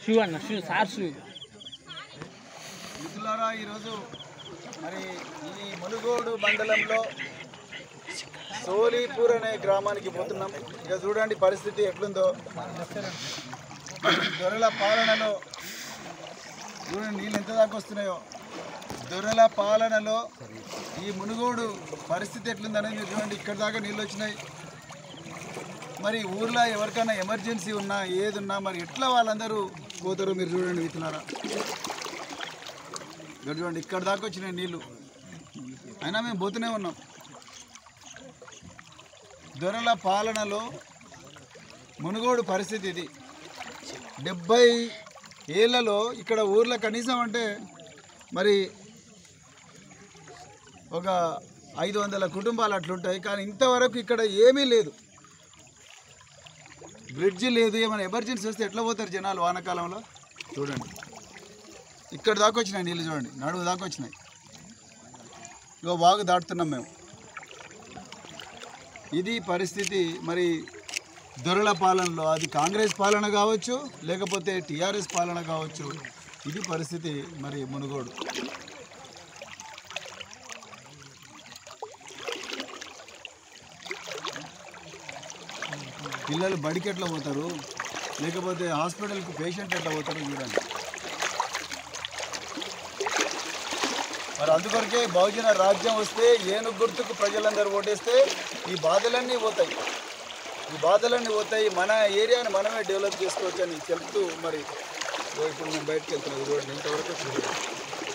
shoe అన్న sure sir shoe మిత్రులారా ఈరోజు మరి ఈ మునుగోడు మండలంలో సోలీపూర్ అనే గ్రామానికి పోతున్నాం ఇక చూడండి పరిస్థితి ఎట్లుందో దొరల పాలనలో చూడండి నీళ్ళు ఎంత దాకా వస్తున్నాయో దొరల పాలనలో ఈ మునుగోడు పరిస్థితి ఎట్లుందనేది మీరు చూడండి ఇక్కడ దాకా నీళ్ళు వచ్చినాయి మరి ఊర్లో ఎవరికైనా ఎమర్జెన్సీ ఉన్నా ఏది ఉన్నా మరి ఎట్లా వాళ్ళందరూ పోతారో మీరు చూడండి మిత్రులారా ఇక్కడ చూడండి ఇక్కడ దాకా వచ్చినాయి నీళ్ళు అయినా మేము పోతూనే ఉన్నాం దొరల పాలనలో మునుగోడు పరిస్థితి ఇది డెబ్బై ఏళ్లలో ఇక్కడ ఊర్లో కనీసం అంటే మరి ఒక ఐదు వందల కుటుంబాలు అట్లుంటాయి కానీ ఇంతవరకు ఇక్కడ ఏమీ లేదు బ్రిడ్జి లేదు ఏమైనా ఎమర్జెన్సీ వస్తే ఎట్లా పోతారు జనాలు వానాకాలంలో చూడండి ఇక్కడ దాకా వచ్చినాయి నీళ్ళు చూడండి నడువు దాకా వచ్చినాయి ఇగో బాగా దాటుతున్నాం మేము ఇది పరిస్థితి మరి దొరల పాలనలో అది కాంగ్రెస్ పాలన కావచ్చు లేకపోతే టీఆర్ఎస్ పాలన కావచ్చు ఇది పరిస్థితి మరి మునుగోడు పిల్లలు బడికి ఎట్లా పోతారు లేకపోతే హాస్పిటల్కి పేషెంట్ ఎట్లా పోతారో చూడండి మరి అందుకొరకే బహుజన రాజ్యం వస్తే ఏనుగు గుర్తుకు ప్రజలందరూ ఓటేస్తే ఈ బాధలన్నీ పోతాయి ఈ బాధలన్నీ పోతాయి మన ఏరియాని మనమే డెవలప్ చేసుకోవచ్చు అని చెప్తూ మరి ఇగో ఇప్పుడు మేము బయటకు వెళ్తున్నాం చూడండి ఇంతవరకు చూడండి